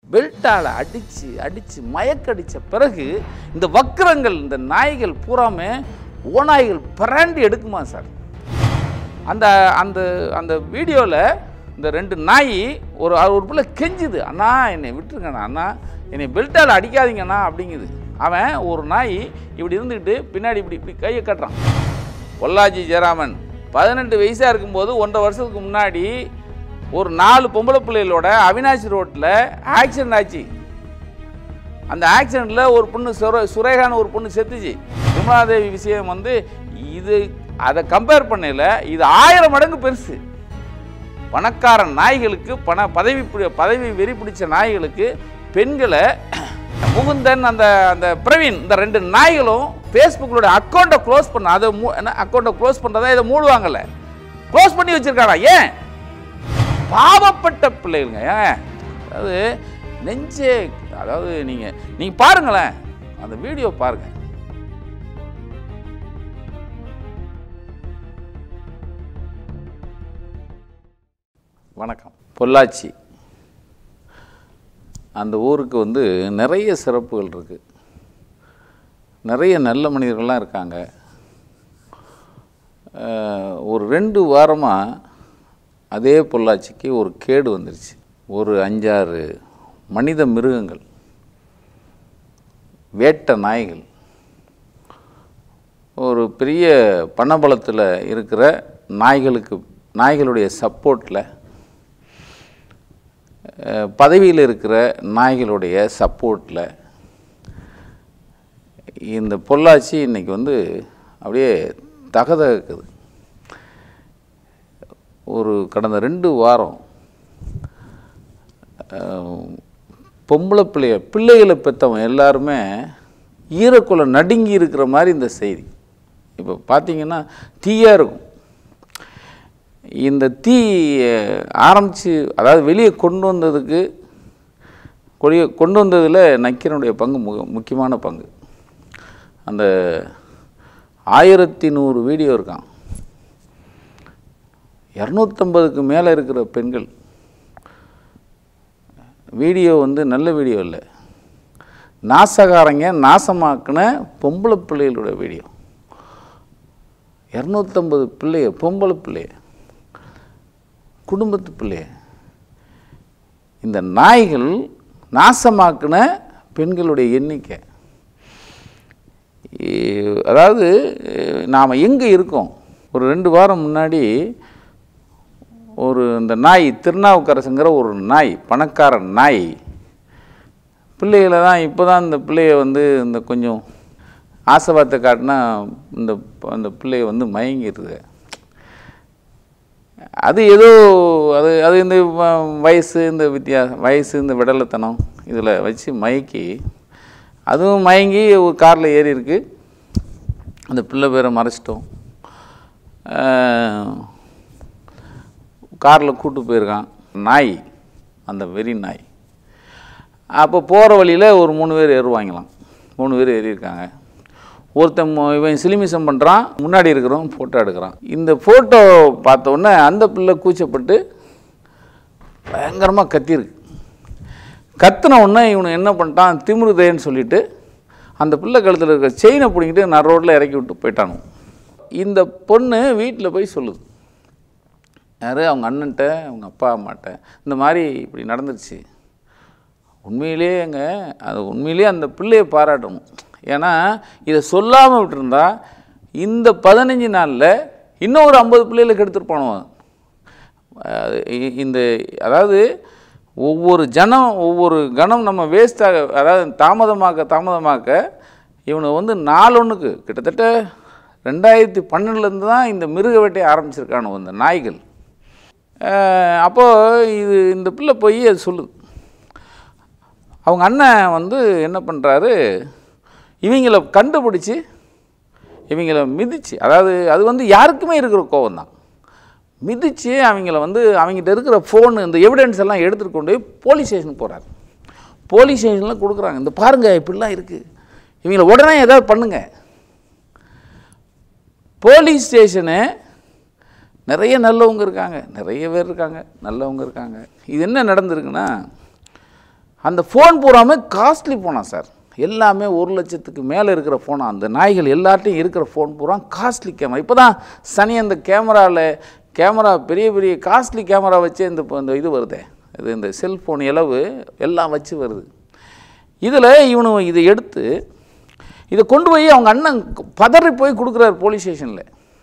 பெல்ட்டால் அடித்து அடித்து மயக்கடித்த பிறகு இந்த வக்கிரங்கள் இந்த நாய்கள் பூராமே ஓநாய்கள் பிராண்டி எடுக்குமா சார் அந்த அந்த அந்த வீடியோவில் இந்த ரெண்டு நாய் ஒரு ஒரு பிள்ளை கெஞ்சுது அண்ணா என்னை விட்டுருங்கண்ணா அண்ணா என்னை பெல்ட்டால் அடிக்காதீங்கண்ணா அப்படிங்குது அவன் ஒரு நாய் இப்படி இருந்துக்கிட்டு பின்னாடி இப்படி இப்படி கையை கட்டுறான் பொள்ளாச்சி ஜெயராமன் பதினெட்டு வயசாக இருக்கும்போது ஒன்றரை வருஷத்துக்கு முன்னாடி ஒரு நாலு பொம்பளை பிள்ளைகளோட அவினாசி ரோட்டில் ஆக்சிடென்ட் ஆச்சு அந்த ஆக்சிடெண்ட்டில் ஒரு பொண்ணு சுர சுரேகான்னு ஒரு பொண்ணு செத்துச்சு விமலாதேவி விஷயம் வந்து இது அதை கம்பேர் பண்ணல இது ஆயிரம் மடங்கு பெருசு பணக்கார நாய்களுக்கு பண பதவி பி- பதவி வெறி பிடிச்ச நாய்களுக்கு பெண்களை முகுந்தன் அந்த அந்த பிரவீன் இந்த ரெண்டு நாய்களும் ஃபேஸ்புக்கிலோட அக்கௌண்ட்டை க்ளோஸ் பண்ண அதை மூ என்ன அக்கௌண்ட்டை க்ளோஸ் பண்ணுறதா இதை மூடுவாங்கல்ல க்ளோஸ் பண்ணி வச்சிருக்காங்க ஏன் பாவப்பட்ட பிள்ளைகளுங்க ஏன் அதாவது நெஞ்சே அதாவது நீங்கள் நீங்கள் பாருங்களேன் அந்த வீடியோ பாருங்கள் வணக்கம் பொள்ளாச்சி அந்த ஊருக்கு வந்து நிறைய சிறப்புகள் இருக்குது நிறைய நல்ல மனிதர்கள்லாம் இருக்காங்க அஹ், ஒரு ரெண்டு வாரமாக அதே பொள்ளாச்சிக்கு ஒரு கேடு வந்துருச்சு ஒரு அஞ்சாறு மனித மிருகங்கள் வேட்ட நாய்கள் ஒரு பெரிய பணபலத்தில் இருக்கிற நாய்களுக்கு நாய்களுடைய சப்போர்ட்டில் பதவியில் இருக்கிற நாய்களுடைய சப்போர்ட்டில் இந்த பொள்ளாச்சி இன்னைக்கு வந்து அப்படியே தகதகுது ஒரு கடந்த ரெண்டு வாரம் அஹ், பொம்பளை பிள்ளைய பிள்ளைகளை பெற்றவன் எல்லாருமே ஈரக்குள்ள நடுங்கி இருக்கிற மாதிரி இந்த செய்தி இப்போ பார்த்தீங்கன்னா தீயாக இருக்கும் இந்த தீ ஆரம்பித்து அதாவது வெளியே கொண்டு வந்ததுக்கு கொடிய கொண்டு வந்ததில் நக்கீரனுடைய பங்கு மு முக்கியமான பங்கு அந்த ஆயிரத்தி நூறு வீடியோ இருக்கான் இரநூத்தம்பதுக்கு மேலே இருக்கிற பெண்கள் வீடியோ வந்து நல்ல வீடியோ இல்லை நாசகாரங்க நாசமாக்கின பொம்பளை பிள்ளைகளோட வீடியோ இரநூத்தம்பது பிள்ளைய பொம்பளை பிள்ளைய குடும்பத்து பிள்ளைய இந்த நாய்கள் நாசமாக்கின பெண்களுடைய எண்ணிக்கை இ- அதாவது நாம் எங்கே இருக்கோம் ஒரு ரெண்டு வாரம் முன்னாடி ஒரு இந்த நாய் திருநாவுக்கரசுங்கிற ஒரு நாய் பணக்கார நாய் பிள்ளைகளை தான் இப்போ தான் இந்த பிள்ளைய வந்து இந்த கொஞ்சம் ஆசைவார்த்தை காட்டினா இந்த ப- அந்த பிள்ளைய வந்து மயங்கிடுது அது ஏதோ அது அது இந்த வ- வயசு இந்த வித்தியா வயசு இந்த விடலைத்தனம் இதில் வச்சு மயக்கி அதுவும் மயங்கி ஒரு காரில் ஏறி இருக்கு அந்த பிள்ளை பேரை மறைச்சிட்டோம் காரில் கூட்டு போயிருக்கான் நாய் அந்த வெறி நாய் அப்போ போகிற வழியில் ஒரு மூணு பேர் ஏறுவாங்களாம் மூணு பேர் ஏறியிருக்காங்க ஒருத்தன் மு- இவன் சிலிமிசம் பண்ணுறான் முன்னாடி இருக்கிறவன் ஃபோட்டோ எடுக்கிறான் இந்த ஃபோட்டோ பார்த்த உடனே அந்த பிள்ளை கூச்சப்பட்டு பயங்கரமாக கத்தியிருக்கு கத்துன உடனே இவனு என்ன பண்ணிட்டான் திமிருதேன்னு சொல்லிட்டு அந்த பிள்ளை கழுத்தில் இருக்கிற செயினை பிடிங்கிட்டு நான் ரோட்டில் இறக்கி விட்டு போயிட்டானு இந்த பொண்ணு வீட்டில் போய் சொல்லுது யார் அவங்க அண்ணன்ட்ட அவங்க அப்பா அம்மாட்ட இந்த மாதிரி இப்படி நடந்துருச்சு உண்மையிலேயேங்க அது உண்மையிலேயே அந்த பிள்ளையை பாராட்டணும் ஏன்னா இதை சொல்லாமல் விட்டுருந்தா இந்த பதினஞ்சு நாளில் இன்னும் ஒரு ஐம்பது பிள்ளைகளுக்கு எடுத்துருப்பானோ அது இ- இந்த அதாவது ஒவ்வொரு ஜனம் ஒவ்வொரு கணம் நம்ம வேஸ்ட்டாக அதாவது தாமதமாக்க தாமதமாக்க இவனை வந்து நாலொன்றுக்கு கிட்டத்தட்ட ரெண்டாயிரத்தி பன்னெண்டுலேருந்து தான் இந்த மிருக வேட்டையை ஆரம்பிச்சிருக்கானோ இந்த நாய்கள் அஹ் அப்போ இது இந்த பிள்ளை போய் அது சொல்லுது அவங்க அண்ணன் வந்து என்ன பண்ணுறாரு இவங்கள கண்டுபிடிச்சி இவங்கள மிதிச்சு அதாவது அது வந்து யாருக்குமே இருக்கிற கோவம் தான் மிதித்து அவங்கள வந்து அவங்ககிட்ட இருக்கிற ஃபோனு இந்த எவிடன்ஸ் எல்லாம் எடுத்துகிட்டு கொண்டு போய் போலீஸ் ஸ்டேஷனுக்கு போகிறாரு போலீஸ் ஸ்டேஷனில் கொடுக்குறாங்க இந்த பாருங்கள் இப்படிலாம் இருக்குது இவங்கள உடனே ஏதாவது பண்ணுங்க போலீஸ் ஸ்டேஷனு நிறைய நல்லவங்க இருக்காங்க நிறைய பேர் இருக்காங்க நல்லவங்க இருக்காங்க இது என்ன நடந்திருக்குன்னா அந்த ஃபோன் பூராமே காஸ்ட்லி ஃபோனா சார் எல்லாமே ஒரு லட்சத்துக்கு மேலே இருக்கிற ஃபோனா அந்த நாய்கள் எல்லார்ட்டையும் இருக்கிற ஃபோன் பூரா காஸ்ட்லி கேமரா இப்போ தான் சனி அந்த கேமராவில் கேமரா பெரிய பெரிய காஸ்ட்லி கேமரா வச்சு இந்த இப்போ இந்த இது வருதே இது இந்த செல்ஃபோன் இலவு எல்லாம் வச்சு வருது இதில் இவனு இதை எடுத்து இதை கொண்டு போய் அவங்க அண்ணன் பதறி போய் கொடுக்குறாரு போலீஸ் ஸ்டேஷனில்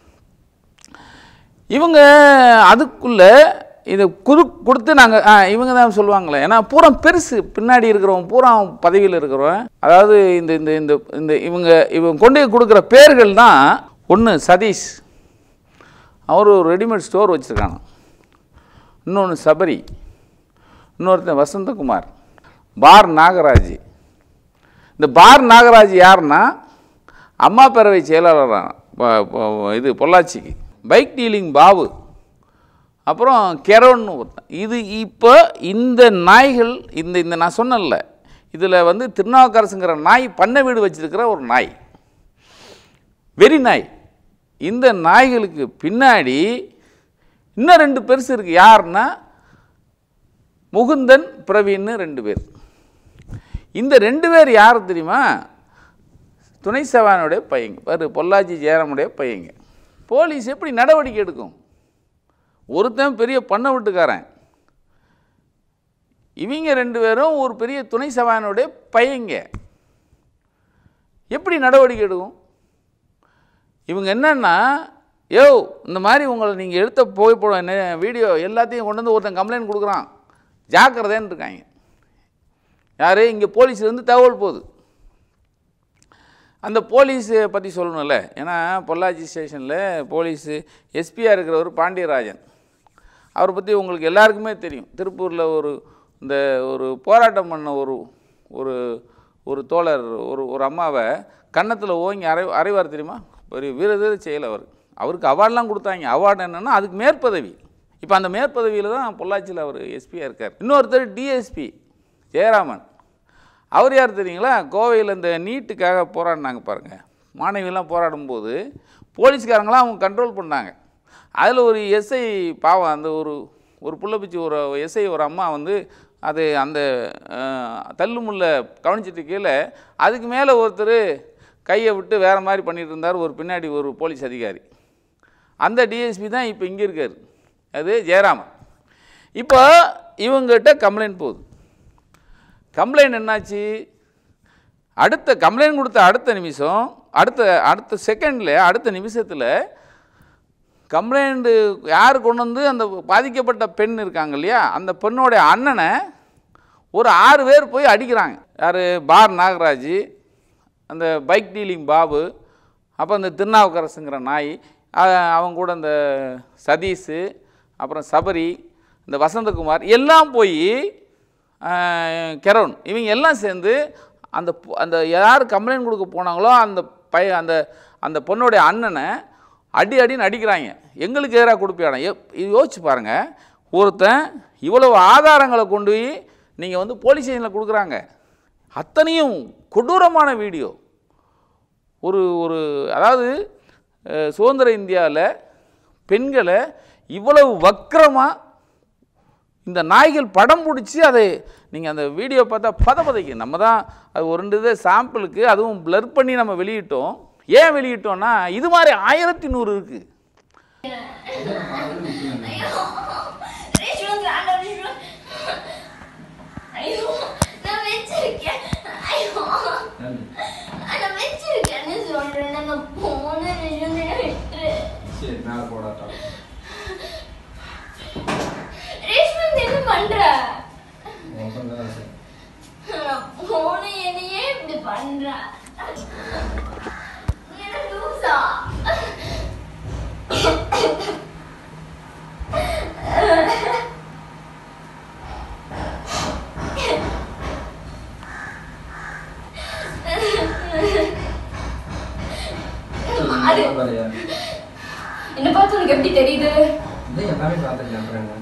இவங்க அதுக்குள்ளே இதை குறு கொடுத்து நாங்கள் இவங்க தான் சொல்லுவாங்களே ஏன்னா பூரா பெருசு பின்னாடி இருக்கிறவன் பூரா பதவியில் இருக்கிறவன் அதாவது இந்த இந்த இந்த இந்த இவங்க இவங்க கொண்டு போய் கொடுக்குற பேர்கள் தான் ஒன்று சதீஷ் அவர் ஒரு ரெடிமேட் ஸ்டோர் வச்சுருக்காங்க இன்னொன்று சபரி இன்னொருத்தன் வசந்தகுமார் பார் நாகராஜ் இந்த பார் நாகராஜ் யாருன்னா அம்மா பேரவை செயலாளரான ப- ப- இது பொள்ளாச்சிக்கு பைக் டீலிங் பாபு அப்புறம் கெரோன்னு ஒருத்தன் இது இப்போ இந்த நாய்கள் இந்த இந்த நான் சொன்னேன்ல இதில் வந்து திருநாவுக்கரசுங்கிற நாய் பண்ணை வீடு வச்சிருக்கிற ஒரு நாய் வெறி நாய் இந்த நாய்களுக்கு பின்னாடி இன்னும் ரெண்டு பெருசு இருக்குது யாருன்னா முகுந்தன் பிரவீன்னு ரெண்டு பேர் இந்த ரெண்டு பேர் யார் தெரியுமா துணை சவானுடைய பையங்க பாரு பொள்ளாச்சி ஜெயராமுடைய பையங்க போலீஸ் எப்படி நடவடிக்கை எடுக்கும் ஒருத்தன் பெரிய பண்ண வீட்டுக்காரன் இவங்க ரெண்டு பேரும் ஒரு பெரிய துணை சவானுடைய பையங்க எப்படி நடவடிக்கை எடுக்கும் இவங்க என்னன்னா யோ இந்த மாதிரி உங்களை நீங்கள் எடுத்த புகைப்படம் என்ன வீடியோ எல்லாத்தையும் கொண்டு வந்து ஒருத்தன் கம்ப்ளைண்ட் கொடுக்குறான் ஜாக்கிரதைன்னு இருக்காங்க யார் இங்கே போலீஸ்லேருந்து தகவல் போகுது அந்த போலீஸை பற்றி சொல்லணும்ல ஏன்னா பொள்ளாச்சி ஸ்டேஷனில் போலீஸு எஸ்பியாக இருக்கிறவர் பாண்டியராஜன் அவரை பற்றி உங்களுக்கு எல்லாருக்குமே தெரியும் திருப்பூரில் ஒரு இந்த ஒரு போராட்டம் பண்ண ஒரு ஒரு ஒரு தோழர் ஒரு ஒரு அம்மாவை கன்னத்தில் ஓங்கி அரை அரைவார் தெரியுமா ஒரு வீரதீர செயல் அவர் அவருக்கு அவார்ட்லாம் கொடுத்தாங்க அவார்டு என்னென்னா அதுக்கு மேற்பதவி இப்போ அந்த மேற்பதவியில் தான் பொள்ளாச்சியில் அவர் எஸ்பியாக இருக்கார் இன்னொருத்தர் டிஎஸ்பி ஜெயராமன் அவர் யார் தெரியுங்களா கோவையில் இந்த நீட்டுக்காக போராடினாங்க பாருங்கள் மாணவியெல்லாம் போராடும்போது போலீஸ்காரங்களாம் அவங்க கண்ட்ரோல் பண்ணாங்க அதில் ஒரு எஸ்ஐ பாவம் அந்த ஒரு ஒரு புள்ள பிச்சு ஒரு எஸ்ஐ ஒரு அம்மா வந்து அது அந்த அஹ், தள்ளுமுள்ள கவனிச்சிட்டு கீழே அதுக்கு மேலே ஒருத்தர் கையை விட்டு வேறு மாதிரி பண்ணிட்டு இருந்தார் ஒரு பின்னாடி ஒரு போலீஸ் அதிகாரி அந்த டிஎஸ்பி தான் இப்போ இங்கே இருக்கார் அது ஜெயராமன் இப்போ இவங்ககிட்ட கம்ப்ளைண்ட் போகுது கம்ப்ளைண்ட் என்னாச்சு அடுத்த கம்ப்ளைண்ட் கொடுத்த அடுத்த நிமிஷம் அடுத்த அடுத்த செகண்டில் அடுத்த நிமிஷத்தில் கம்ப்ளைண்ட்டு யார் கொண்டு வந்து அந்த பாதிக்கப்பட்ட பெண் இருக்காங்க இல்லையா அந்த பெண்ணோடைய அண்ணனை ஒரு ஆறு பேர் போய் அடிக்கிறாங்க யார் பார் நாகராஜ் அந்த பைக் டீலிங் பாபு அப்போ அந்த திருநாவுக்கரசுங்கிற நாய் அ- அவங்க கூட அந்த சதீஷு அப்புறம் சபரி இந்த வசந்தகுமார் எல்லாம் போய் கெரோன் இவங்க எல்லாம் சேர்ந்து அந்த பொ- அந்த யார் கம்ப்ளைண்ட் கொடுக்க போனாங்களோ அந்த பைய அந்த அந்த பொண்ணுடைய அண்ணனை அடி அடின்னு அடிக்கிறாங்க எங்களுக்கு எதிராக கொடுப்பியாடா இது யோசிச்சு பாருங்கள் ஒருத்தன் இவ்வளவு ஆதாரங்களை கொண்டு போய் நீங்கள் வந்து போலீஸ் ஸ்டேஷனில் கொடுக்குறாங்க அத்தனையும் கொடூரமான வீடியோ ஒரு ஒரு அதாவது அஹ், சுதந்திர இந்தியாவில் பெண்களை இவ்வளவு வக்கிரமாக இந்த நாய்கள் படம் பிடிச்சி அதை நீங்கள் அந்த வீடியோ பார்த்தா பதபதைக்கு நம்ம தான் அது ஒரு ரெண்டு இதை சாம்பிளுக்கு அதுவும் blur பண்ணி நம்ம வெளியிட்டோம் ஏன் வெளியிட்டோம்னா இது மாதிரி ஆயிரத்தி நூறு இருக்குது ரேஷ்மன் வேண்டாம் ரேஷ்மன் ஐயோ நான் வச்சிருக்கேன் ஐயோ நான் வச்சிருக்கேன்னு சொல்றேன் நான் போன ரேஷ்மன் விட்டுரு சரி மேலே போடாட்டா ரேஷ்மன் என்ன பண்ற உன் பண்ணுறதா சரி நான் போன என்னையே இப்படி பண்ற நீ என்ன லூசா மாறு. பாரியா என்ன பார்த்து உனக்கு எப்படி தெரியுது இதை எல்லாமே பார்த்துருக்கேன் அப்புறம் என்ன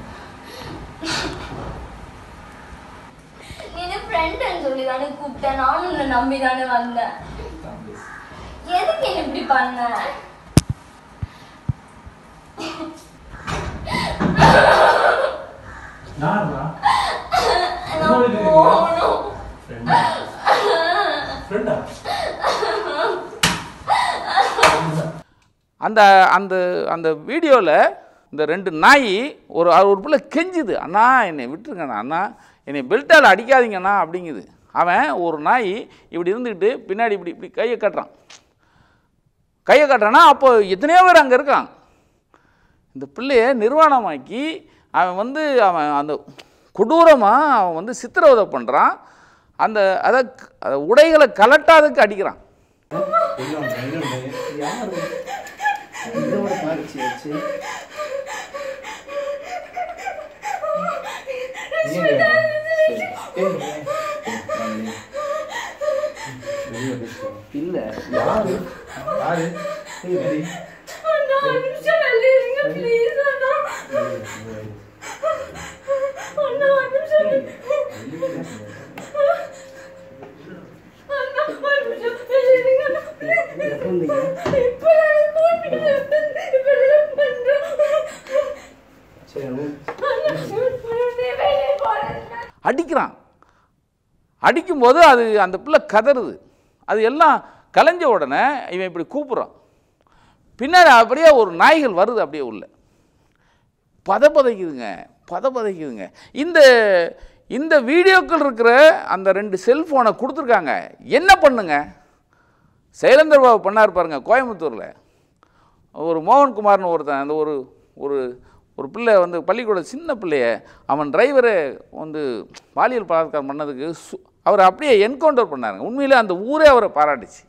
நீ என்ன ஃப்ரெண்டுன்னு சொல்லி தானே கூப்பிட்டேன் நானும் உன்னை நம்பி தானே வந்தேன் தம்பி. எதுக்கு என்ன இப்படி பண்ண யாருடா? நான் போகணும் ஃப்ரெண்டா ஃப்ரெண்டா அந்த அந்த அந்த வீடியோவில் இந்த ரெண்டு நாய் ஒரு ஒரு பிள்ளை கெஞ்சுது அண்ணா என்னை விட்டுருங்கண்ணா அண்ணா என்னை பெல்ட்டால் அடிக்காதீங்கண்ணா அப்படிங்குது அவன் ஒரு நாய் இப்படி இருந்துக்கிட்டு பின்னாடி இப்படி இப்படி கையை கட்டுறான் கையை கட்டுறான்னா அப்போ எத்தனையோ பேர் அங்கே இருக்கான் இந்த பிள்ளைய நிர்வாணமாக்கி அவன் வந்து அவன் அந்த கொடூரமாக அவன் வந்து சித்திரவதை பண்ணுறான் அந்த அதை அதை உடைகளை கலட்டாததுக்கு அடிக்கிறான் யாரு இதோட பாடிச்சு வச்சு இல்ல யாரு யாரு ஏய், அண்ணா ஒரு நிமிஷம் வெளியே இருங்க ப்ளீஸ் அண்ணா அண்ணா ஒரு நிமிஷம் அண்ணா ஒரு நிமிஷம் வெளியே இருங்க அண்ணா. எப்ப வந்தீங்க? இப்போ நான் phone பண்ணி இப்போ எல்லாம் பண்றேன் சரி அண்ணா. அண்ணா shoot பண்ணிட்டு வெளியே போறேன் அடிக்கிறான் அடிக்கும்போது அது அந்த பிள்ளை கதறுது அது எல்லாம் கலைஞ்ச உடனே இவன் இப்படி கூப்பிட்றான் பின்னாடி அப்படியே ஒரு நாய்கள் வருது அப்படியே உள்ள பதபதைக்குதுங்க பதபதைக்குதுங்க இந்த இந்த வீடியோக்கள் இருக்கிற அந்த ரெண்டு செல்ஃபோனை கொடுத்துருக்காங்க என்ன பண்ணுங்க சைலேந்தர் பாபு பண்ணார் பாருங்க கோயம்புத்தூரில் ஒரு மோகன்குமார்னு ஒருத்தன் அந்த ஒரு ஒரு ஒரு பிள்ளை வந்து பள்ளிக்கூட சின்ன பிள்ளைய அவன் டிரைவரை வந்து பாலியல் பலாத்காரம் பண்ணதுக்கு சு அவர் அப்படியே என்கவுண்டர் பண்ணாருங்க உண்மையிலே அந்த ஊரே அவரை பாராட்டுச்சு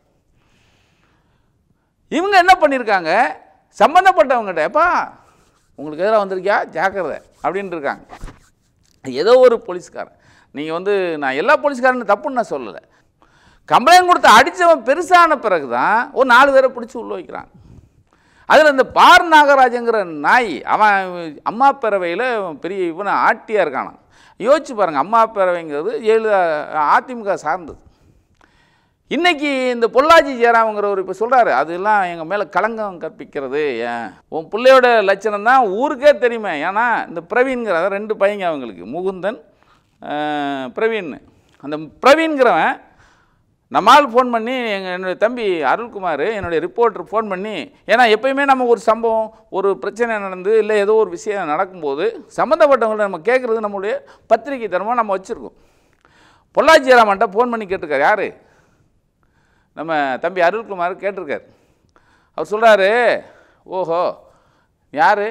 இவங்க என்ன பண்ணியிருக்காங்க சம்மந்தப்பட்டவங்ககிட்ட எப்பா உங்களுக்கு எதிராக வந்திருக்கியா ஜாக்கிரதை அப்படின்ட்டு இருக்காங்க ஏதோ ஒரு போலீஸ்காரன் நீங்கள் வந்து நான் எல்லா போலீஸ்காரனும் தப்புன்னு நான் சொல்லலை கம்ப்ளைண்ட் கொடுத்து அடித்தவன் பெருசான பிறகு தான் ஒரு நாலு பேரை பிடிச்சி உள்ள வைக்கிறான் அதில் இந்த பார் நாகராஜங்கிற நாய் அவன் அம்மா பேரவையில் பெரிய இவனை ஆட்டியாக இருக்கானான் யோசிச்சு பாருங்கள் அம்மா பேரவைங்கிறது ஏழு அதிமுக சார்ந்தது இன்னைக்கு இந்த பொள்ளாச்சி ஜெயராமங்கிறவர் இப்போ சொல்கிறாரு அதெல்லாம் எங்கள் மேலே களங்கம் கற்பிக்கிறது ஏன் உன் பிள்ளையோட லட்சணம் தான் ஊருக்கே தெரியுமே ஏன்னா இந்த பிரவீன்கிற அதாவது ரெண்டு பையங்க அவங்களுக்கு முகுந்தன் அஹ், பிரவீன் அந்த பிரவீன்கிறவன் நம்மால் ஃபோன் பண்ணி எங்கள் என்னுடைய தம்பி அருள்குமார் என்னுடைய ரிப்போர்ட்டர் ஃபோன் பண்ணி ஏன்னா எப்பயுமே நம்ம ஒரு சம்பவம் ஒரு பிரச்சனை நடந்து இல்லை ஏதோ ஒரு விஷயம் நடக்கும்போது சம்மந்தப்பட்டவங்கள்ட்ட நம்ம கேட்குறது நம்மளுடைய பத்திரிகை தரமாக நம்ம வச்சுருக்கோம் பொள்ளாச்சி ஜெயராமன்ட்ட ஃபோன் பண்ணி கேட்டிருக்காரு யார் நம்ம தம்பி அருள்குமார் கேட்டிருக்கார் அவர் சொல்கிறாரு ஓஹோ யார்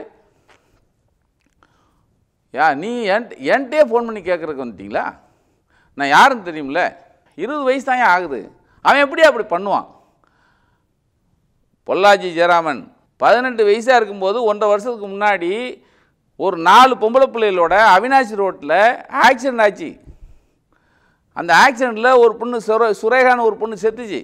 யா நீ என் என்கிட்டயே ஃபோன் பண்ணி கேட்குறதுக்கு வந்துட்டீங்களா நான் யாருன்னு தெரியும்ல இருபது வயசு தான் ஆகுது அவன் எப்படி அப்படி பண்ணுவான் பொள்ளாச்சி ஜெயராமன் பதினெட்டு வயசாக இருக்கும்போது ஒன்றரை வருஷத்துக்கு முன்னாடி ஒரு நாலு பொம்பளை பிள்ளைகளோட அவினாசி ரோட்டில் ஆக்சிடென்ட் ஆச்சு அந்த ஆக்சிடெண்ட்டில் ஒரு பொண்ணு சுர சுரேகான்னு ஒரு பொண்ணு செத்துச்சு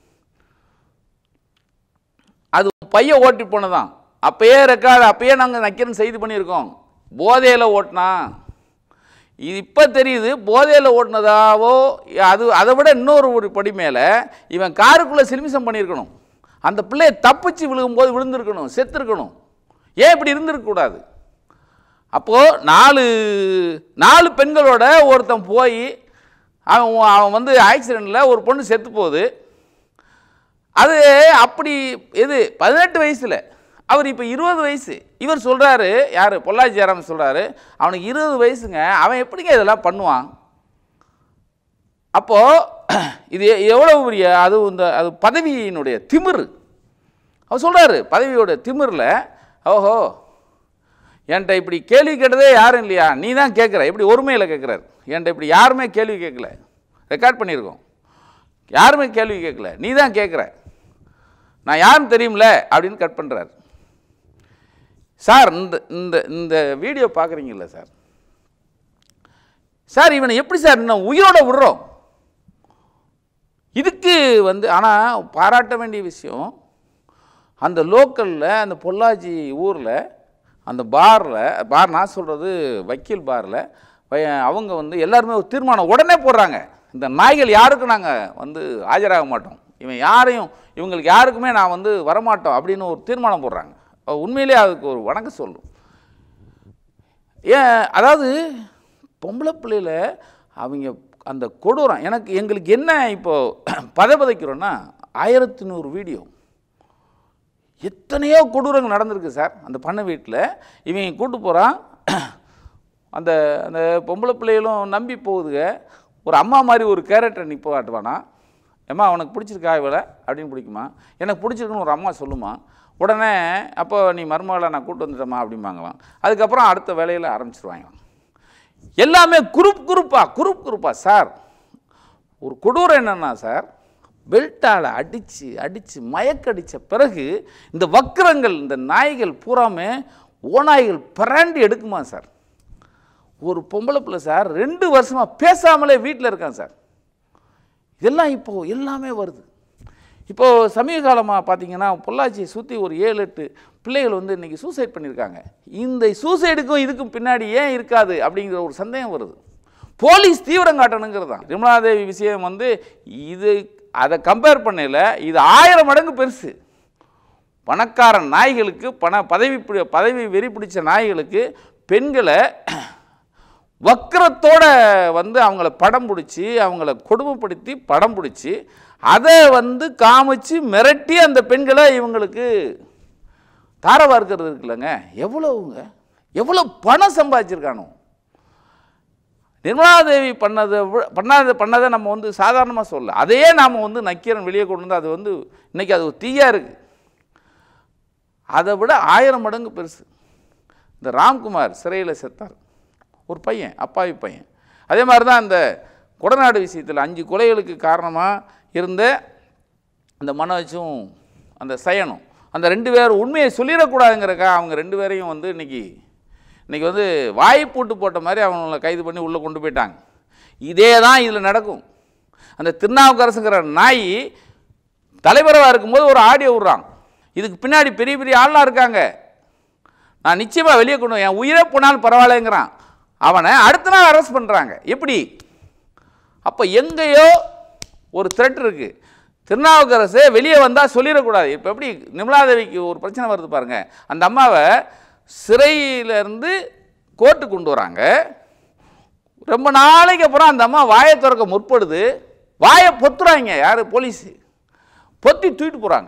அது பையன் ஓட்டி போனதான் அப்பயே ரெக்கார்டு அப்பயே நாங்கள் நக்கீரன் செய்து பண்ணியிருக்கோம் போதையில் ஓட்டினா இது இப்போ தெரியுது போதையில் ஓட்டினதாவோ அது அதை விட இன்னொரு ஒரு படி மேலே இவன் காருக்குள்ளே சிலிமிசம் பண்ணியிருக்கணும் அந்த பிள்ளையை தப்பிச்சு விழுகும்போது விழுந்திருக்கணும் செத்துருக்கணும் ஏன் இப்படி இருந்திருக்கக்கூடாது அப்போது நாலு நாலு பெண்களோட ஒருத்தன் போய் அவன் அவன் வந்து ஆக்சிடெண்ட்டில் ஒரு பொண்ணு செத்து போகுது அது அப்படி எது பதினெட்டு வயசில் அவர் இப்போ இருபது வயசு இவர் சொல்கிறாரு யார் பொள்ளாச்சி ஜெயராமன் சொல்கிறாரு அவனுக்கு இருபது வயசுங்க அவன் எப்படிங்க இதெல்லாம் பண்ணுவான் அப்போது இது எவ்வளோ பெரிய அது இந்த அது பதவியினுடைய திமிரு அவர் சொல்கிறாரு பதவியோட திமிரில் ஓஹோ என்கிட்ட இப்படி கேள்வி கேட்டதே யாரும் இல்லையா நீ தான் கேட்குற இப்படி ஒருமையில் கேட்குறாரு என்கிட்ட இப்படி யாருமே கேள்வி கேட்கல ரெக்கார்ட் பண்ணியிருக்கோம் யாருமே கேள்வி கேட்கல நீ தான் கேட்குற நான் யாருன்னு தெரியும்ல அப்படின்னு கட் பண்ணுறாரு சார் இந்த இந்த இந்த வீடியோ பார்க்குறீங்கல்ல சார் சார் இவனை எப்படி சார் இன்னும் உயிரோட விடுறோம் இதுக்கு வந்து ஆனால் பாராட்ட வேண்டிய விஷயம் அந்த லோக்கலில் அந்த பொள்ளாச்சி ஊரில் அந்த பாரில் பார் நான் சொல்கிறது வக்கீல் பாரில் அவங்க வந்து எல்லாருமே ஒரு தீர்மானம் உடனே போடுறாங்க இந்த நாய்கள் யாருக்கும் நாங்கள் வந்து ஆஜராக மாட்டோம் இவன் யாரையும் இவங்களுக்கு யாருக்குமே நான் வந்து வரமாட்டோம் அப்படின்னு ஒரு தீர்மானம் போடுறாங்க உண்மையிலே அதுக்கு ஒரு வணக்கம் சொல்லும் ஏன் அதாவது பொம்பளை பிள்ளையில அவங்க அந்த கொடூரம் எனக்கு எங்களுக்கு என்ன இப்போ பதபதைக்கிறோன்னா ஆயிரத்தி நூறு வீடியோ எத்தனையோ கொடூரங்கள் நடந்திருக்கு சார் அந்த பண்ணை வீட்டில் இவங்க கூட்டு போகிறான் அந்த அந்த பொம்பளை பிள்ளைகளும் நம்பி போகுதுங்க ஒரு அம்மா மாதிரி ஒரு கேரக்டரை நிப்போ காட்டுவானா ஏம்மா உனக்கு பிடிச்சிருக்கா இவளை அப்படின்னு பிடிக்குமா எனக்கு பிடிச்சிருக்குன்னு ஒரு அம்மா சொல்லுமா உடனே அப்போ நீ மருமகளை நான் கூட்டு வந்துட்டேம்மா அப்படிம்பாங்களாம் அதுக்கப்புறம் அடுத்த வேலையில் ஆரம்பிச்சிருவாங்க எல்லாமே குரூப் குரூப்பா குரூப் குரூப்பா சார் ஒரு கொடூரம் என்னன்னா சார் பெல்ட்டால் அடித்து அடித்து மயக்கடித்த பிறகு இந்த வக்கிரங்கள் இந்த நாய்கள் பூராமே ஓநாய்கள் பிராண்டி எடுக்குமா சார் ஒரு பொம்பளை பிள்ளை சார் ரெண்டு வருஷமாக பேசாமலே வீட்டில் இருக்கான் சார் இதெல்லாம் இப்போது எல்லாமே வருது இப்போது சமீப காலமாக பார்த்தீங்கன்னா பொள்ளாச்சியை சுற்றி ஒரு ஏழு எட்டு பிள்ளைகள் வந்து இன்றைக்கி சூசைட் பண்ணியிருக்காங்க இந்த சூசைடுக்கும் இதுக்கும் பின்னாடி ஏன் இருக்காது அப்படிங்கிற ஒரு சந்தேகம் வருது போலீஸ் தீவிரம் காட்டணுங்கிறது தான் விமலாதேவி விஷயம் வந்து இது அதை கம்பேர் பண்ணல இது ஆயிரம் மடங்கு பெருசு பணக்கார நாய்களுக்கு பண பதவி பி- பதவி வெறி பிடிச்ச நாய்களுக்கு பெண்களை வக்கரத்தோட வந்து அவங்கள படம் பிடிச்சி அவங்கள கொடுமைப்படுத்தி படம் பிடிச்சி அதை வந்து காமிச்சு மிரட்டி அந்த பெண்களை இவங்களுக்கு தார வார்க்கிறது இருக்குல்லங்க எவ்வளவுங்க எவ்வளோ பணம் சம்பாதிச்சிருக்கானோ நிர்மலாதேவி பண்ணதை விட- பண்ணாத பண்ணதை நம்ம வந்து சாதாரணமாக சொல்ல அதையே நாம் வந்து நக்கீரன் வெளியே கொண்டு வந்து அது வந்து இன்னைக்கு அது ஒரு தீயா இருக்குது அதை விட ஆயிரம் மடங்கு பெருசு இந்த ராம்குமார் சிறையில் செத்தார் ஒரு பையன் அப்பாவி பையன் அதே மாதிரி தான் இந்த கொடநாடு விஷயத்தில் அஞ்சு கொலைகளுக்கு காரணமாக இருந்த அந்த மனோஜும் அந்த சயனும் அந்த ரெண்டு பேரும் உண்மையை சொல்லிடக்கூடாதுங்கிறக்கா அவங்க ரெண்டு பேரையும் வந்து இன்னைக்கு இன்னைக்கு வந்து வாய் பூட்டு போட்ட மாதிரி அவங்கள கைது பண்ணி உள்ளே கொண்டு போயிட்டாங்க இதே தான் இதில் நடக்கும் அந்த திருநாவுக்கரசுங்கிற நாய் தலைவராக இருக்கும்போது ஒரு ஆடியோ விட்றான் இதுக்கு பின்னாடி பெரிய பெரிய ஆள்லாம் இருக்காங்க நான் நிச்சயமாக வெளியே கொண்டு வா- என் உயிரே போனாலும் பரவாயில்லைங்கிறான் அவனை அடுத்த நாள் அரெஸ்ட் பண்ணுறாங்க எப்படி அப்போ எங்கேயோ ஒரு த்ரெட் இருக்குது திருநாவுக்கரசு வெளியே வந்தால் சொல்லிடக்கூடாது இப்போ எப்படி நிமலாதேவிக்கு ஒரு பிரச்சனை வருது பாருங்க அந்த அம்மாவை சிறையிலேருந்து கோர்ட்டுக்கு கொண்டு வராங்க ரொம்ப நாளைக்கு அப்புறம் அந்த அம்மா வாயை திறக்க முற்படுது வாயை பொத்துறாங்க யார் போலீஸு பொத்தி தூக்கிட்டு போகிறாங்க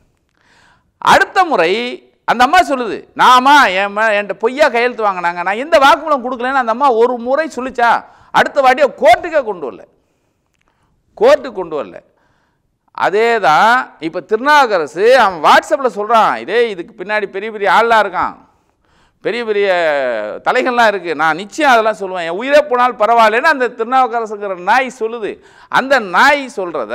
அடுத்த முறை அந்த அம்மா சொல்லுது நாமா என் மே என்கிட்ட பொய்யா கையெழுத்து வாங்கினாங்க நான் எந்த வாக்குமூலம் கொடுக்கலன்னு அந்த அம்மா ஒரு முறை சொல்லிச்சா அடுத்த வாட்டியை கோர்ட்டுக்கே கொண்டு வரல கோர்ட்டுக்கு கொண்டு வரல அதே தான் இப்போ திருநாவுக்கரசு அவன் வாட்ஸ்அப்பில் சொல்கிறான் இதே இதுக்கு பின்னாடி பெரிய பெரிய ஆள்லாம் இருக்கான் பெரிய பெரிய தலைகள்லாம் இருக்குது நான் நிச்சயம் அதெல்லாம் சொல்லுவேன் என் உயிரே போனால் பரவாயில்லைன்னு அந்த திருநாவுக்கரசுங்கிற நாய் சொல்லுது அந்த நாய் சொல்கிறத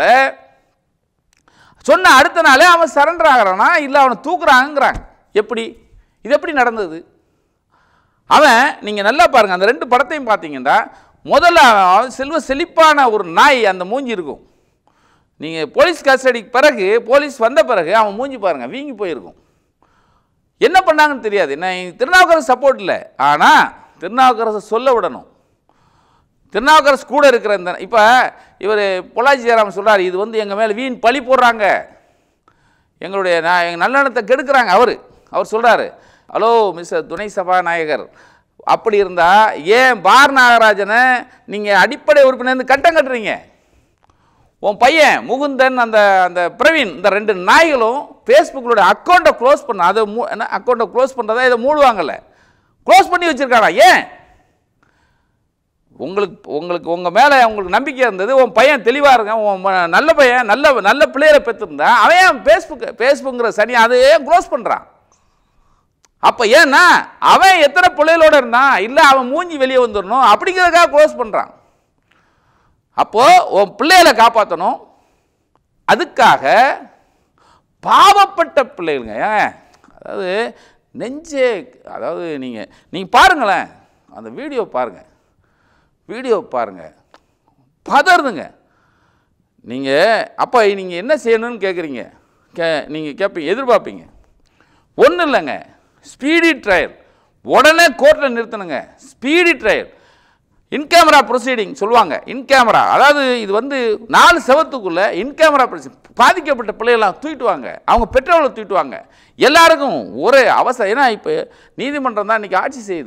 சொன்ன அடுத்த நாளே அவன் சரண்டர் ஆகிறானா இல்லை அவனை தூக்குறாங்கிறாங்க எப்படி இது எப்படி நடந்தது அவன் நீங்கள் நல்லா பாருங்கள் அந்த ரெண்டு படத்தையும் பார்த்தீங்கன்னா முதல்ல அவன் செல்வ செழிப்பான ஒரு நாய் அந்த மூஞ்சி இருக்கும் நீங்கள் போலீஸ் கஸ்டடிக்கு பிறகு போலீஸ் வந்த பிறகு அவன் மூஞ்சி பாருங்கள் வீங்கி போயிருக்கும் என்ன பண்ணாங்கன்னு தெரியாது என்ன திருநாவுக்கரசு சப்போர்ட் இல்லை ஆனால் திருநாவுக்கரசை சொல்ல விடணும் திருநாவுக்கரசு கூட இருக்கிற இந்த இப்போ இவர் பொள்ளாச்சி ஜெயராமன் சொல்றாரு இது வந்து எங்கள் மேலே வீண் பழி போடுறாங்க எங்களுடைய நான் எங்கள் நல்லெண்ணத்தை கெடுக்கிறாங்க அவர் அவர் சொல்கிறாரு ஹலோ மிஸ்டர் துணை சபாநாயகர் அப்படி இருந்தால் ஏன் பார் நாகராஜனை நீங்கள் அடிப்படை உறுப்பினர் கட்டம் கட்டுறீங்க உன் பையன் முகுந்தன் அந்த அந்த பிரவீன் இந்த ரெண்டு நாய்களும் ஃபேஸ்புக்கிலோட அக்கௌண்ட்டை க்ளோஸ் பண்ண அதை மூ என்ன அக்கௌண்ட்டை க்ளோஸ் பண்ணுறதா இதை மூடுவாங்கல்ல க்ளோஸ் பண்ணி வச்சுருக்காடா ஏன் உங்களுக்கு உங்களுக்கு உங்கள் மேலே உங்களுக்கு நம்பிக்கை இருந்தது உன் பையன் தெளிவாக இருக்கான் உன் ம- நல்ல பையன் நல்ல நல்ல பிள்ளையரை பெற்றிருந்தா அவன் ஏன் ஃபேஸ்புக் ஃபேஸ்புக்கிற சனி அதை ஏன் க்ளோஸ் பண்ணுறான் அப்போ ஏன்னா அவன் எத்தனை பிள்ளைகளோட இருந்தான் இல்லை அவன் மூஞ்சி வெளியே வந்துடணும் அப்படிங்கிறதுக்காக க்ளோஸ் பண்ணுறான் அப்போது உன் பிள்ளைகளை காப்பாற்றணும் அதுக்காக பாவப்பட்ட பிள்ளைகளுங்க ஏன் அதாவது நெஞ்சே அதாவது நீங்கள் நீங்கள் பாருங்களேன் அந்த வீடியோ பாருங்கள் வீடியோ பாருங்கள் பதறுதுங்க நீங்கள் அப்போ நீங்கள் என்ன செய்யணும்னு கேட்குறீங்க கே நீங்கள் கேட்பீங்க எதிர்பார்ப்பீங்க ஒன்றும் இல்லைங்க ஸ்பீடி ட்ரையல் உடனே கோர்ட்டில் நிறுத்தணுங்க speedy trial in camera proceeding சொல்லுவாங்க இன் கேமரா அதாவது இது வந்து நாலு செவத்துக்குள்ளே இன் கேமரா பாதிக்கப்பட்ட பிள்ளைகளாம் தூக்கிட்டு வாங்க அவங்க பெற்றோர்களை தூக்கிட்டு வாங்க எல்லாருக்கும் ஒரே அவசரம் ஏன்னா இப்போ நீதிமன்றம் தான் இன்றைக்கி ஆட்சி செய்யுது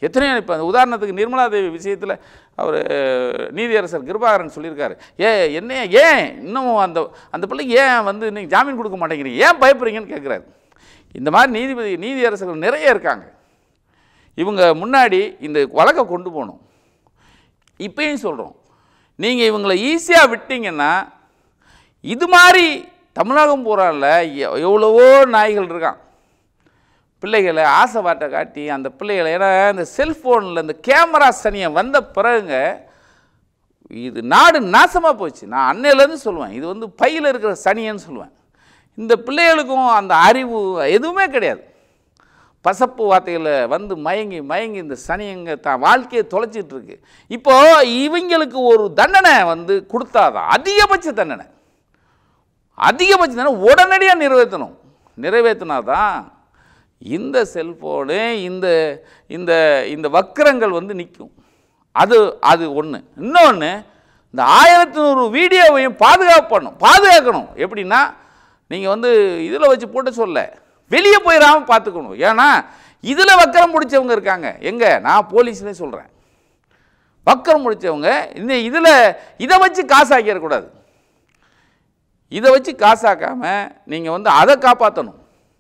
எத்தனையோ இப்போ உதாரணத்துக்கு நிர்மலா தேவி விஷயத்தில் அவர் நீதியரசர் கிருபாகரன் சொல்லியிருக்காரு ஏ என்ன ஏன் இன்னும் அந்த அந்த பிள்ளைக்கு ஏன் வந்து நீங்கள் ஜாமீன் கொடுக்க மாட்டேங்கிறீங்க ஏன் பயப்படுறீங்கன்னு கேட்குறாரு இந்த மாதிரி நீதிபதி நீதியரசர்கள் நிறைய இருக்காங்க இவங்க முன்னாடி இந்த வழக்கை கொண்டு போகணும் இப்பயும் சொல்கிறோம் நீங்கள் இவங்களை ஈஸியாக விட்டீங்கன்னா இது மாதிரி தமிழகம் பூராவில் எ- எவ்வளவோ நாய்கள் இருக்கான் பிள்ளைகளை ஆசை வாட்டை காட்டி அந்த பிள்ளைகளை ஏன்னா இந்த செல்ஃபோனில் இந்த கேமரா சனியை வந்த பிறகுங்க இது நாடு நாசமாக போச்சு நான் அன்னையிலேருந்து சொல்லுவேன் இது வந்து பையில் இருக்கிற சனியன்னு சொல்லுவேன் இந்த பிள்ளைகளுக்கும் அந்த அறிவு எதுவுமே கிடையாது பசப்பு வார்த்தைகளை வந்து மயங்கி மயங்கி இந்த சனியங்க தான் வாழ்க்கையை தொலைச்சிட்டு இருக்கு இப்போ இவங்களுக்கு ஒரு தண்டனை வந்து கொடுத்தாதான் அதிகபட்ச தண்டனை அதிகபட்ச தண்டனை உடனடியாக நிறைவேற்றணும் நிறைவேற்றினாதான் இந்த செல்ஃபோனு இந்த இந்த இந்த வக்கிரங்கள் வந்து நிற்கும் அது அது ஒன்று இன்னொன்று இந்த ஆயிரத்தி நூறு வீடியோவையும் பாதுகாப்பு பண்ணும் பாதுகாக்கணும் எப்படின்னா நீங்கள் வந்து இதில் வச்சு போட்டு சொல்ல வெளியே போயிடாமல் பார்த்துக்கணும் ஏன்னா இதில் வக்கரம் முடிச்சவங்க இருக்காங்க எங்கே நான் போலீஸ்லேயே சொல்கிறேன் வக்கரம் முடிச்சவங்க இந்த இதில் இதை வச்சு காசாக்கிடக்கூடாது இதை வச்சு காசாக்காமல் நீங்கள் வந்து அதை காப்பாற்றணும்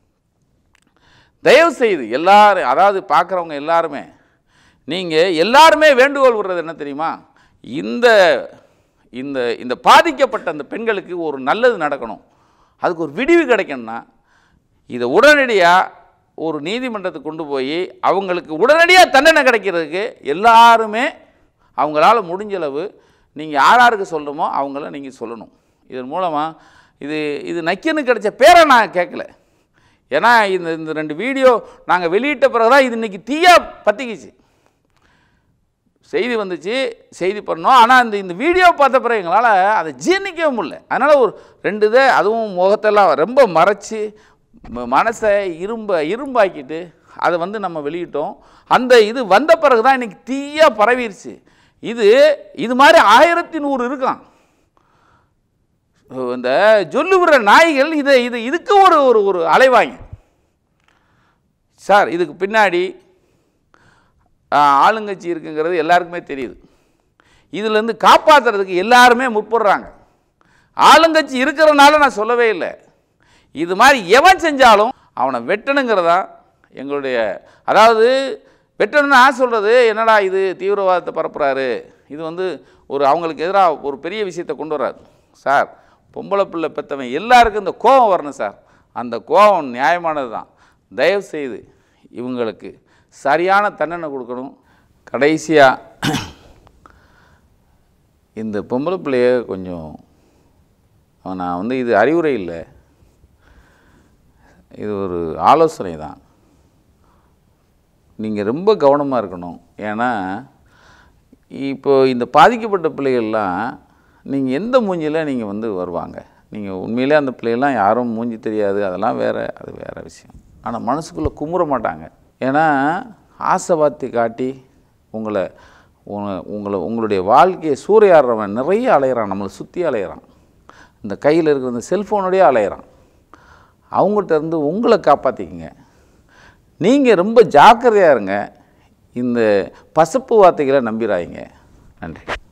தயவு செய்து எல்லாரும் அதாவது பார்க்குறவங்க எல்லாருமே நீங்கள் எல்லாருமே வேண்டுகோள் விடுறது என்ன தெரியுமா இந்த இந்த இந்த பாதிக்கப்பட்ட அந்த பெண்களுக்கு ஒரு நல்லது நடக்கணும் அதுக்கு ஒரு விடிவு கிடைக்கணும்னா இதை உடனடியாக ஒரு நீதிமன்றத்துக்கு கொண்டு போய் அவங்களுக்கு உடனடியாக தண்டனை கிடைக்கிறதுக்கு எல்லாருமே அவங்களால முடிஞ்சளவு நீங்கள் யாராருக்கு சொல்லணுமோ அவங்கள நீங்கள் சொல்லணும் இதன் மூலமாக இது இது நக்கியன்னு கிடைச்ச பேரை நான் கேட்கல ஏன்னா இந்த இந்த ரெண்டு வீடியோ நாங்கள் வெளியிட்ட பிறகு தான் இது இன்னைக்கு தீயா பற்றிக்கிச்சு செய்தி வந்துச்சு செய்தி பண்ணோம் ஆனால் இந்த இந்த வீடியோ பார்த்த பிறகு எங்களால் அதை ஜீர்ணிக்கவே முடியல அதனால் ஒரு ரெண்டு இதை அதுவும் முகத்தெல்லாம் ரொம்ப மறைச்சி ம- மனசை இரும்ப இரும்பாக்கிட்டு அதை வந்து நம்ம வெளியிட்டோம் அந்த இது வந்த பிறகு தான் இன்னைக்கு தீயா பரவிருச்சு இது இது மாதிரி ஆயிரத்தி நூறு இருக்கான் இந்த சொல்லுகிற நாய்கள் இதை இது இதுக்கு ஒரு ஒரு ஒரு அலைவாங்க சார் இதுக்கு பின்னாடி ஆ, ஆளுங்கட்சி இருக்குங்கிறது எல்லாருக்குமே தெரியுது இதுலேருந்து காப்பாற்றுறதுக்கு எல்லாருமே முற்படுறாங்க ஆளுங்கட்சி இருக்கிறனால நான் சொல்லவே இல்லை இது மாதிரி எவன் செஞ்சாலும் அவனை வெட்டணுங்கிறதா எங்களுடைய அதாவது வெட்டணும்னு நான் சொல்கிறது என்னடா இது தீவிரவாதத்தை பரப்புறாரு இது வந்து ஒரு அவங்களுக்கு எதிராக ஒரு பெரிய விஷயத்தை கொண்டு வராது சார் பொம்பளை பிள்ளை பெற்றவன் எல்லாருக்கும் இந்த கோபம் வரணும் சார் அந்த கோபம் நியாயமானது தான் தயவு செய்து இவங்களுக்கு சரியான தண்டனை கொடுக்கணும் கடைசியாக இந்த பொம்பளை பிள்ளைய கொஞ்சம் நான் வந்து இது அறிவுரை இல்லை இது ஒரு ஆலோசனை தான் நீங்கள் ரொம்ப கவனமாக இருக்கணும் ஏன்னா இப்போ இந்த பாதிக்கப்பட்ட பிள்ளைகள்லாம் நீங்கள் எந்த மூஞ்சியில் நீங்கள் வந்து வருவாங்க நீங்கள் உண்மையிலே அந்த பிள்ளைகள்லாம் யாரும் மூஞ்சி தெரியாது அதெல்லாம் வேறு அது வேறு விஷயம் ஆனால் மனசுக்குள்ளே குமுற மாட்டாங்க ஏன்னா ஆசைவாத்தி காட்டி உங்களை உங்க- உங்களை உங்களுடைய வாழ்க்கையை சூறையாடுறவன் நிறைய அலையிறான் நம்மளை சுற்றி அலையிறான் இந்த கையில் இருக்கிற இந்த செல்ஃபோனோடய அலையிறான் அவங்ககிட்ட இருந்து உங்களை காப்பாற்றிக்கங்க நீங்கள் ரொம்ப ஜாக்கிரதையாக இருங்க இந்த பசப்பு வார்த்தைகளை நம்பிடாதீங்க நன்றி